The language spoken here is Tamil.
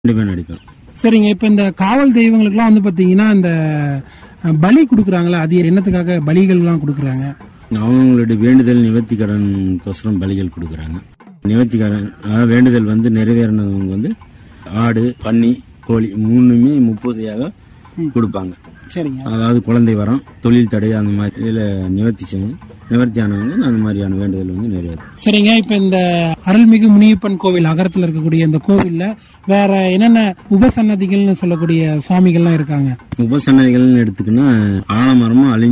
கண்டிப்பா நடிப்பேன் சரிங்க இப்ப இந்த காவல் தெய்வங்களுக்குலாம் வந்து பாத்தீங்கன்னா இந்த அஹ், பலி கொடுக்குறாங்களா அது என்னத்துக்காக பலிகள் எல்லாம் கொடுக்குறாங்க அவங்களுடைய வேண்டுதல் நிவர்த்தி கடனுக்கோசரம் பலிகள் கொடுக்குறாங்க நிவர்த்தி கடன் அதாவது வேண்டுதல் வந்து நிறைவேறினவங்க வந்து ஆடு பன்னி கோழி மூணுமே முப்பூசையாக கொடுப்பாங்க சரிங்க அதாவது குழந்தை வரம் தொழில் தடை அந்த மாதிரி இதுல நிவர்த்தி செய்யும் நிவர்த்தி ஆனவங்க அந்த மாதிரியான வேண்டுதல் வந்து நிறைவேறும் சரிங்க இப்ப இந்த அருள்மிகு முனியப்பன் கோவில் அகரத்துல இருக்கக்கூடிய இந்த கோவில்ல வேற என்னென்ன உபசன்னதிகள்னு சொல்லக்கூடிய சுவாமிகள்லாம் இருக்காங்க உபசன்னதிகள்னு எடுத்துக்கினா ஆலமரமும் அழிஞ்சு